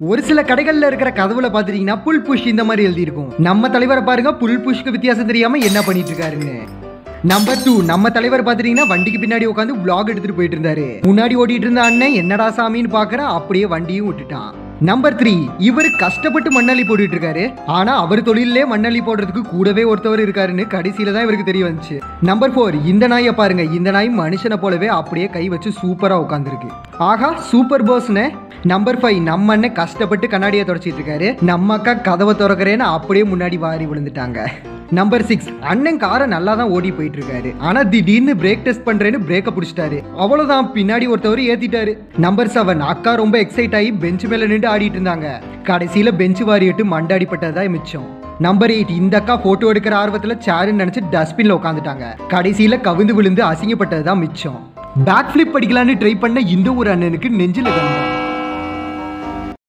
ஒரு சில கடைகள்ல இருக்கிற கதவுல பாத்துட்டீங்கன்னா புல் புஷ் இந்த மாதிரி எழுதியிருக்கும் நம்ம தலைவரை பாருங்க புல் புஷ்க்கு வித்தியாசம் தெரியாம என்ன பண்ணிட்டு இருக்காருன்னு நம்பர் டூ நம்ம தலைவர் பாத்துட்டீங்கன்னா வண்டிக்கு பின்னாடி உட்காந்து vlog எடுத்துட்டு போயிட்டு இருந்தாரு முன்னாடி ஓடிட்டு இருந்த அண்ணன் என்னடா சாமின்னு பாக்குற அப்படியே வண்டியும் விட்டுட்டான் நம்பர் த்ரீ இவர் கஷ்டப்பட்டு மண்ணள்ளி போட்டுட்டு இருக்காரு ஆனா அவர் தொழிலே மண்ணள்ளி போடுறதுக்கு கூடவே ஒருத்தவர் இருக்காருன்னு கடைசியில தான் இவருக்கு தெரிய வந்துச்சு நம்பர் ஃபோர் இந்த நாயை பாருங்க இந்த நாய் மனுஷனை போலவே அப்படியே கை வச்சு சூப்பரா உட்காந்துருக்கு ஆஹா சூப்பர் போஸ்னு நம்பர் ஃபைவ் நம்ம அண்ணன் கஷ்டப்பட்டு கண்ணாடியை தொடச்சிட்டு இருக்காரு நம்ம அக்கா கதவை திறக்கிறேன்னு அப்படியே முன்னாடி வாரி விழுந்துட்டாங்க நம்பர் சிக்ஸ் அண்ணன் காரை நல்லா தான் ஓடி போயிட்டு இருக்காரு ஆனா திடீர்னு பிரேக் டெஸ்ட் பண்றேன்னு பிரேக்கை பிடிச்சிட்டாரு அவ்வளவுதான் பின்னாடி ஒருத்தவர் ஏத்திட்டாரு நம்பர் செவன் அக்கா ரொம்ப எக்ஸைட் ஆகி பெஞ்ச் மேல நின்று ஆடிட்டு இருந்தாங்க கடைசியில பெஞ்ச் வாரிட்டு மண்டாடிப்பட்டதான் மிச்சம் நம்பர் எயிட் இந்த அக்கா போட்டோ எடுக்கிற ஆர்வத்துல சேருன்னு நினைச்சு டஸ்ட்பின்ல உட்காந்துட்டாங்க கடைசியில கவிந்து விழுந்து அசிங்கப்பட்டது தான் மிச்சம் பேக் ஃபிளிப் படிக்கலான்னு ட்ரை பண்ண இந்த ஒரு அண்ணனுக்கு நெஞ்சில கண்டோம்